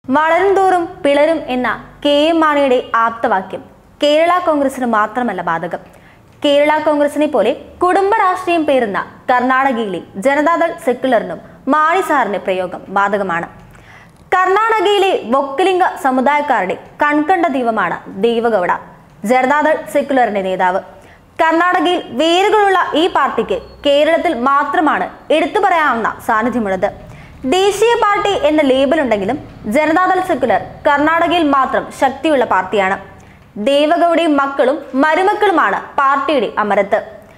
വളരും തോറും പിളരും എന്ന കെ എം മാണിയുടെ ആപ്തവാക്യം കേരള കോൺഗ്രസിന് മാത്രമല്ല ബാധകം കേരള കോൺഗ്രസിനെ പോലെ കുടുംബ രാഷ്ട്രീയം പേരുന്ന കർണാടകയിലെ ജനതാദൾ സെക്യുലറിനും മാണി സാറിന്റെ പ്രയോഗം ബാധകമാണ് കർണാടകയിലെ വൊക്കലിംഗ സമുദായക്കാരുടെ കൺകണ്ട ദൈവമാണ് ദേവഗൌഡ ജനതാദൾ സെക്യുലറിന്റെ നേതാവ് കർണാടകയിൽ വേരുകളുള്ള ഈ പാർട്ടിക്ക് കേരളത്തിൽ മാത്രമാണ് എടുത്തു പറയാവുന്ന സാന്നിധ്യമുള്ളത് ദേശീയ പാർട്ടി എന്ന ലേബൽ ഉണ്ടെങ്കിലും ജനതാദൾ സെക്യുലർ കർണാടകയിൽ മാത്രം ശക്തിയുള്ള പാർട്ടിയാണ് ദേവഗൌഡയും മക്കളും മരുമക്കളുമാണ് പാർട്ടിയുടെ അമരത്ത്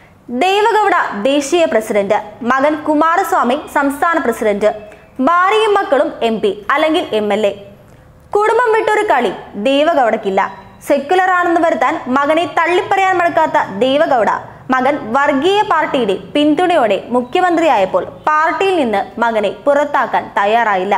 ദേവഗൌഡ ദേശീയ പ്രസിഡന്റ് മകൻ കുമാരസ്വാമി സംസ്ഥാന പ്രസിഡന്റ് ഭാര്യയും മക്കളും എം പി അല്ലെങ്കിൽ എം എൽ എ കുടുംബം വിട്ടൊരു കളി ദേവഗൌഡക്കില്ല സെക്യുലർ ആണെന്ന് വരുത്താൻ മകനെ തള്ളിപ്പറയാൻ മടക്കാത്ത ദേവഗൌഡ മകൻ വർഗീയ പാർട്ടിയുടെ പിന്തുണയോടെ മുഖ്യമന്ത്രിയായപ്പോൾ പാർട്ടിയിൽ നിന്ന് മകനെ പുറത്താക്കാൻ തയ്യാറായില്ല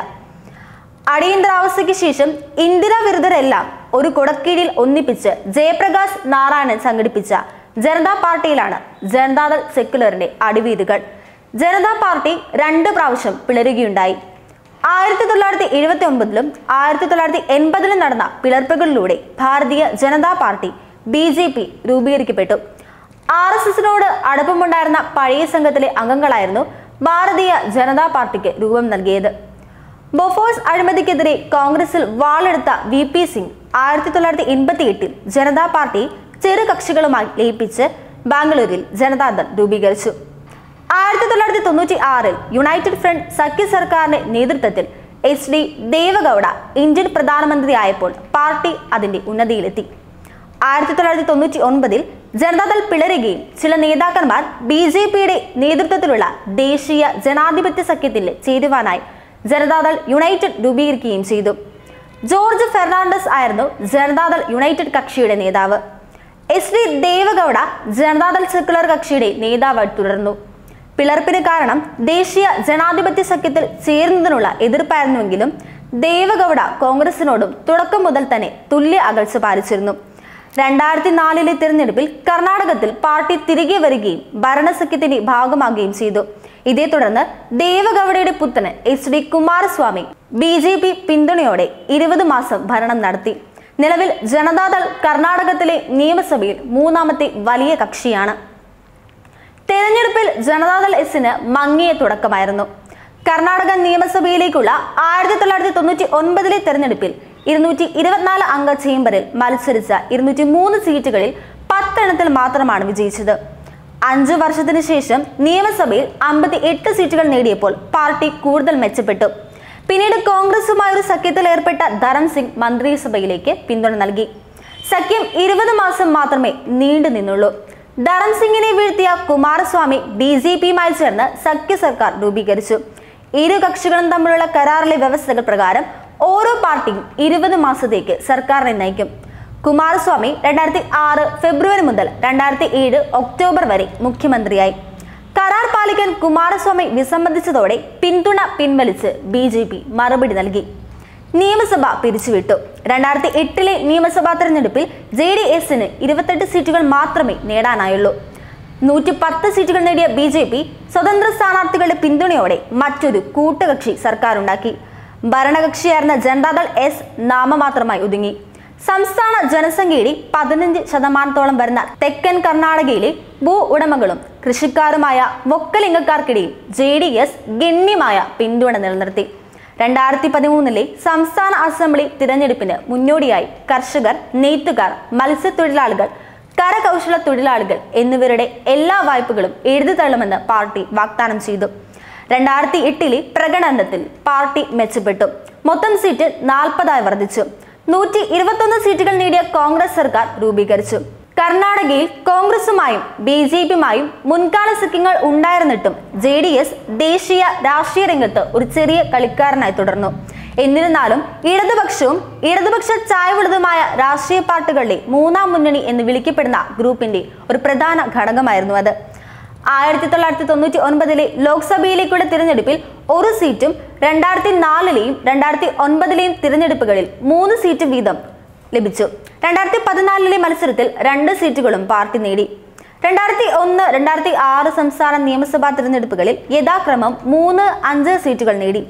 അടിയന്തരാവസ്ഥയ്ക്ക് ശേഷം ഇന്ദിര വിരുദ്ധരെല്ലാം ഒരു കുടക്കീഴിൽ ഒന്നിപ്പിച്ച് ജയപ്രകാശ് നാരായണൻ സംഘടിപ്പിച്ച ജനതാ പാർട്ടിയിലാണ് ജനതാദൾ സെക്യുലറിന്റെ അടിവീതുകൾ ജനതാ പാർട്ടി രണ്ട് പ്രാവശ്യം പിളരുകയുണ്ടായി ആയിരത്തി തൊള്ളായിരത്തി എഴുപത്തി ഒമ്പതിലും ആയിരത്തി തൊള്ളായിരത്തി എൺപതിലും നടന്ന പിളർപ്പുകളിലൂടെ Bharatiya Janata party B J P രൂപീകരിക്കപ്പെട്ടു ആർ എസ് എസിനോട് അടുപ്പമുണ്ടായിരുന്ന പഴയ സംഘത്തിലെ അംഗങ്ങളായിരുന്നു ഭാരതീയ ജനതാ പാർട്ടിക്ക് രൂപം നൽകിയത് ബൊഫോഴ്സ് അഴിമതിക്കെതിരെ കോൺഗ്രസിൽ വാളെടുത്ത വി പി സിംഗ് ആയിരത്തി തൊള്ളായിരത്തി എൺപത്തി എട്ടിൽ ജനതാ പാർട്ടി ചെറു കക്ഷികളുമായി ലയിപ്പിച്ച് ബാംഗ്ലൂരിൽ ജനതാദൾ രൂപീകരിച്ചു ആയിരത്തി തൊള്ളായിരത്തി തൊണ്ണൂറ്റി ആറിൽ യുണൈറ്റഡ് ഫ്രണ്ട് സഖ്യ സർക്കാരിന്റെ നേതൃത്വത്തിൽ എച്ച് ഡി ദേവഗൌഡ ഇന്ത്യൻ പ്രധാനമന്ത്രിയായപ്പോൾ പാർട്ടി അതിന്റെ ഉന്നതിയിലെത്തി ആയിരത്തി തൊള്ളായിരത്തി തൊണ്ണൂറ്റി ഒൻപതിൽ ജനതാദൾ പിളരുകയും ചില നേതാക്കന്മാർ ബി ജെ പിയുടെ നേതൃത്വത്തിലുള്ള ദേശീയ ജനാധിപത്യ സഖ്യത്തിൽ ചേരുവാനായി ജനതാദൾ യുണൈറ്റഡ് രൂപീകരിക്കുകയും ചെയ്തു ജോർജ് ഫെർണാണ്ടസ് ആയിരുന്നു ജനതാദൾ യുണൈറ്റഡ് കക്ഷിയുടെ നേതാവ് S D Deve Gowda Janata Dal Secular കക്ഷിയുടെ നേതാവായി തുടർന്നു പിളർപ്പിന് കാരണം ദേശീയ ജനാധിപത്യ സഖ്യത്തിൽ ചേരുന്നതിനുള്ള എതിർപ്പായിരുന്നുവെങ്കിലും ദേവഗൌഡ കോൺഗ്രസിനോടും തുടക്കം മുതൽ തന്നെ തുല്യ അകൽച്ച പാലിച്ചിരുന്നു രണ്ടായിരത്തി നാലിലെ തിരഞ്ഞെടുപ്പിൽ കർണാടകത്തിൽ പാർട്ടി തിരികെ വരികയും ഭരണസഖ്യത്തിന്റെ ഭാഗമാകുകയും ചെയ്തു ഇതേ തുടർന്ന് ദേവഗൌഡയുടെ പുത്രന് H D Kumaraswamy B J P പിന്തുണയോടെ ഇരുപത് മാസം ഭരണം നടത്തി നിലവിൽ ജനതാദൾ കർണാടകത്തിലെ നിയമസഭയിൽ മൂന്നാമത്തെ വലിയ കക്ഷിയാണ് തെരഞ്ഞെടുപ്പിൽ ജനതാദൾ എസിന് മങ്ങിയ തുടക്കമായിരുന്നു കർണാടക നിയമസഭയിലേക്കുള്ള ആയിരത്തി തൊള്ളായിരത്തി തൊണ്ണൂറ്റി ഒൻപതിലെ തെരഞ്ഞെടുപ്പിൽ ഇരുന്നൂറ്റി ഇരുപത്തിനാല് അംഗ ചേംബറിൽ മത്സരിച്ച ഇരുന്നൂറ്റി മൂന്ന് സീറ്റുകളിൽ പത്തെണ്ണത്തിൽ മാത്രമാണ് വിജയിച്ചത് അഞ്ചു വർഷത്തിന് ശേഷം നിയമസഭയിൽ അമ്പത്തി എട്ട് സീറ്റുകൾ നേടിയപ്പോൾ പാർട്ടി കൂടുതൽ മെച്ചപ്പെട്ടു പിന്നീട് കോൺഗ്രസുമായി ഒരു സഖ്യത്തിൽ ഏർപ്പെട്ട ധരൺ സിംഗ് മന്ത്രിസഭയിലേക്ക് പിന്തുണ നൽകി സഖ്യം ഇരുപത് മാസം മാത്രമേ നീണ്ടു നിന്നുള്ളൂ ധരൺ സിംഗിനെ വീഴ്ത്തിയ കുമാരസ്വാമി ബി ജെ പിയുമായി ചേർന്ന് സഖ്യ സർക്കാർ രൂപീകരിച്ചു ഇരു കക്ഷികളും തമ്മിലുള്ള കരാറിലെ വ്യവസ്ഥകൾ പ്രകാരം ഓരോ പാർട്ടിയും ഇരുപത് മാസത്തേക്ക് സർക്കാരിനെ നയിക്കും കുമാരസ്വാമി രണ്ടായിരത്തി ആറ് ഫെബ്രുവരി മുതൽ രണ്ടായിരത്തി ഏഴ് ഒക്ടോബർ വരെ മുഖ്യമന്ത്രിയായി കരാർ പാലിക്കാൻ കുമാരസ്വാമി വിസമ്മതിച്ചതോടെ പിന്തുണ പിൻവലിച്ച് ബി ജെ പി മറുപടി നൽകി നിയമസഭ പിരിച്ചുവിട്ടു രണ്ടായിരത്തി എട്ടിലെ നിയമസഭാ തെരഞ്ഞെടുപ്പിൽ ജെ ഡി എസിന് ഇരുപത്തെട്ട് സീറ്റുകൾ മാത്രമേ നേടാനായുള്ളൂ നൂറ്റി പത്ത് സീറ്റുകൾ നേടിയ ബി ജെ പി സ്വതന്ത്ര സ്ഥാനാർത്ഥികളുടെ പിന്തുണയോടെ മറ്റൊരു കൂട്ടുകക്ഷി സർക്കാരുണ്ടാക്കി ഭരണകക്ഷിയായിരുന്ന ജനതാദൾ എസ് നാമമാത്രമായി ഒതുങ്ങി സംസ്ഥാന ജനസംഖ്യയുടെ പതിനഞ്ച് ശതമാനത്തോളം വരുന്ന തെക്കൻ കർണാടകയിലെ ഭൂ ഉടമകളും കൃഷിക്കാരുമായ വൊക്കലിംഗക്കാർക്കിടയിൽ ജെ ഡി എസ് ഗണ്യമായ പിന്തുണ നിലനിർത്തി രണ്ടായിരത്തി പതിമൂന്നിലെ സംസ്ഥാന അസംബ്ലി തിരഞ്ഞെടുപ്പിന് മുന്നോടിയായി കർഷകർ നെയ്ത്തുകാർ മത്സ്യത്തൊഴിലാളികൾ കരകൗശല തൊഴിലാളികൾ എന്നിവരുടെ എല്ലാ വായ്പകളും എഴുതിത്തള്ളുമെന്ന് പാർട്ടി വാഗ്ദാനം ചെയ്തു രണ്ടായിരത്തി എട്ടിലെ പ്രകടനത്തിൽ പാർട്ടി മെച്ചപ്പെട്ടു മൊത്തം സീറ്റ് നാൽപ്പതായി വർദ്ധിച്ചു നൂറ്റി ഇരുപത്തൊന്ന് സീറ്റുകൾ നേടിയ കോൺഗ്രസ് സർക്കാർ രൂപീകരിച്ചു കർണാടകയിൽ കോൺഗ്രസുമായും ബി ജെ പിയുമായും മുൻകാല സഖ്യങ്ങൾ ഉണ്ടായിരുന്നിട്ടും ജെ ഡി എസ് ദേശീയ രാഷ്ട്രീയ രംഗത്ത് ഒരു ചെറിയ കളിക്കാരനായി തുടർന്നു എന്നിരുന്നാലും ഇടതുപക്ഷവും ഇടതുപക്ഷ ചായവുള്ളതുമായ രാഷ്ട്രീയ പാർട്ടികളുടെ മൂന്നാം മുന്നണി എന്ന് വിളിക്കപ്പെടുന്ന ഗ്രൂപ്പിന്റെ ഒരു പ്രധാന ഘടകമായിരുന്നു അത് ആയിരത്തി തൊള്ളായിരത്തി തൊണ്ണൂറ്റി ഒൻപതിലെ ലോക്സഭയിലേക്കുള്ള തിരഞ്ഞെടുപ്പിൽ ഒരു സീറ്റും രണ്ടായിരത്തി നാലിലെയും രണ്ടായിരത്തി ഒൻപതിലെയും തിരഞ്ഞെടുപ്പുകളിൽ മൂന്ന് സീറ്റ് വീതം ലഭിച്ചു രണ്ടായിരത്തി പതിനാലിലെ മത്സരത്തിൽ രണ്ട് സീറ്റുകളും പാർട്ടി നേടി രണ്ടായിരത്തി ഒന്ന് രണ്ടായിരത്തി ആറ് സംസ്ഥാന നിയമസഭാ തിരഞ്ഞെടുപ്പുകളിൽ യഥാക്രമം മൂന്ന് അഞ്ച് സീറ്റുകൾ നേടി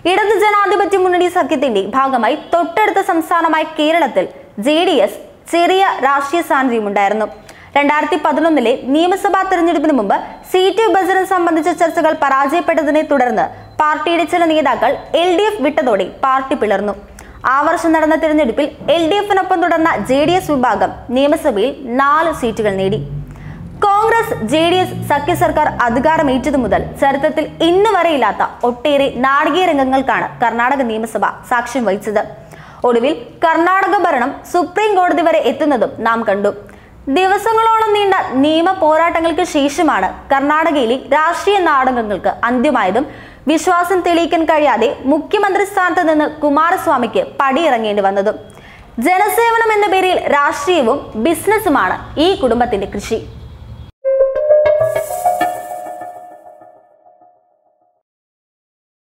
ഇടത് ജനാധിപത്യ മുന്നണി സഖ്യത്തിന്റെ ഭാഗമായി തൊട്ടടുത്ത സംസ്ഥാനമായ കേരളത്തിൽ ജെ ഡി എസ് ചെറിയ രാഷ്ട്രീയ സാന്നിധ്യമുണ്ടായിരുന്നു രണ്ടായിരത്തി പതിനൊന്നിലെ നിയമസഭാ തെരഞ്ഞെടുപ്പിന് മുമ്പ് സീറ്റ് വിഭജനം സംബന്ധിച്ച ചർച്ചകൾ പരാജയപ്പെട്ടതിനെ തുടർന്ന് പാർട്ടിയുടെ ചില നേതാക്കൾ എൽ ഡി എഫ് വിട്ടതോടെ പാർട്ടി പിളർന്നു ആ വർഷം നടന്ന തിരഞ്ഞെടുപ്പിൽ എൽ ഡി എഫിനൊപ്പം തുടർന്ന ജെ ഡി എസ് വിഭാഗം നിയമസഭയിൽ നാല് സീറ്റുകൾ നേടി കോൺഗ്രസ് ജെ ഡി എസ് സഖ്യ സർക്കാർ അധികാരമേറ്റതു മുതൽ ചരിത്രത്തിൽ ഇന്ന് വരെയില്ലാത്ത ഒട്ടേറെ നാടകീയ രംഗങ്ങൾക്കാണ് കർണാടക നിയമസഭ സാക്ഷ്യം വഹിച്ചത് ഒടുവിൽ കർണാടക ഭരണം സുപ്രീം കോടതി വരെ എത്തുന്നതും നാം കണ്ടു ദിവസങ്ങളോളം നീണ്ട നിയമ പോരാട്ടങ്ങൾക്ക് ശേഷമാണ് കർണാടകയിലെ രാഷ്ട്രീയ നാടകങ്ങൾക്ക് അന്ത്യമായതും വിശ്വാസം തെളിയിക്കാൻ കഴിയാതെ മുഖ്യമന്ത്രി സ്ഥാനത്ത് നിന്ന് കുമാരസ്വാമിക്ക് പടിയിറങ്ങേണ്ടി വന്നതും ജനസേവനം എന്ന പേരിൽ രാഷ്ട്രീയവും ബിസിനസ്സുമാണ് ഈ കുടുംബത്തിന്റെ കൃഷി